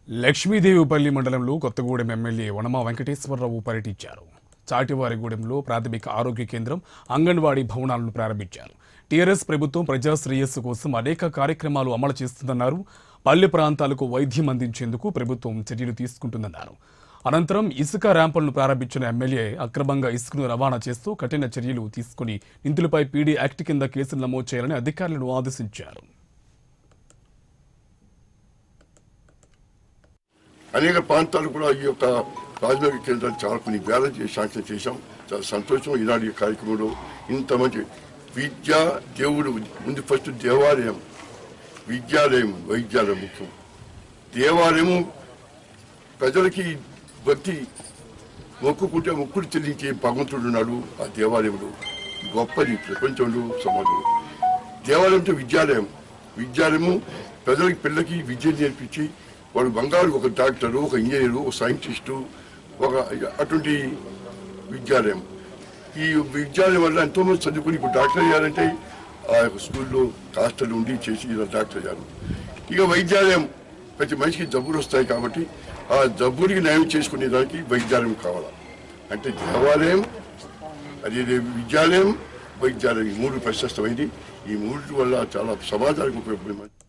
లక్ష్మీదేవిపల్లి మండలంలో కొత్తగూడెం ఎమ్మెల్యే వనమా వెంకటేశ్వరరావు పర్యటించారు చాటివారిగూడెంలో ప్రాథమిక ఆరోగ్య కేంద్రం అంగన్వాడీ భవనాలను ప్రారంభించారు టీఆర్ఎస్ ప్రభుత్వం ప్రజా శ్రేయస్సు కోసం అనేక కార్యక్రమాలు అమలు చేస్తుందన్నారు పల్లె ప్రాంతాలకు వైద్యం అందించేందుకు ప్రభుత్వం చర్యలు తీసుకుంటుందన్నారు అనంతరం ఇసుక ర్యాంపులను ప్రారంభించిన ఎమ్మెల్యే అక్రమంగా ఇసుకను రవాణా చేస్తూ కఠిన చర్యలు తీసుకుని నిందితులపై పీడీ యాక్ట్ కింద కేసులు నమోదు చేయాలని అధికారులను ఆదేశించారు అనేక ప్రాంతాలు కూడా ఈ యొక్క ప్రాథమిక కేంద్రాలు చాలా కొన్ని వేల చేసి శాంక్షన్ చేశాం చాలా సంతోషం ఈనాడు ఈ కార్యక్రమంలో ఇంతమంది విద్య దేవుడు ముందు ఫస్ట్ దేవాలయం విద్యాలయం వైద్యాలయం ముఖ్యం దేవాలయము ప్రజలకి భక్తి మొక్కుకుంటే మొక్కుడు చెల్లించే భగవంతుడు ఉన్నాడు ఆ దేవాలయంలో గొప్పది ప్రపంచంలో సమాజం దేవాలయంతో విద్యాలయం విద్యాలయము ప్రజలకి పిల్లకి విద్య నేర్పించి వాడు బంగారు ఒక డాక్టరు ఒక ఇంజనీరు ఒక సైంటిస్టు ఒక అటువంటి విద్యాలయం ఈ విద్యాలయం వల్ల ఎంతోమంది చదువుకుని ఇప్పుడు డాక్టర్ అయ్యారంటే ఆ యొక్క స్కూల్లో హాస్టల్ ఉండి చేసి ఇలా డాక్టర్ అయ్యారు ఇక వైద్యాలయం ప్రతి మనిషికి జబ్బులు వస్తాయి కాబట్టి ఆ జబ్బుడికి న్యాయం చేసుకునే దానికి వైద్యాలయం కావాలి అంటే దేవాలయం అదే విద్యాలయం వైద్యాలయం ఈ మూడు ప్రశస్తమైంది ఈ మూడు వల్ల చాలా సమాజానికి ఉపయోగపడి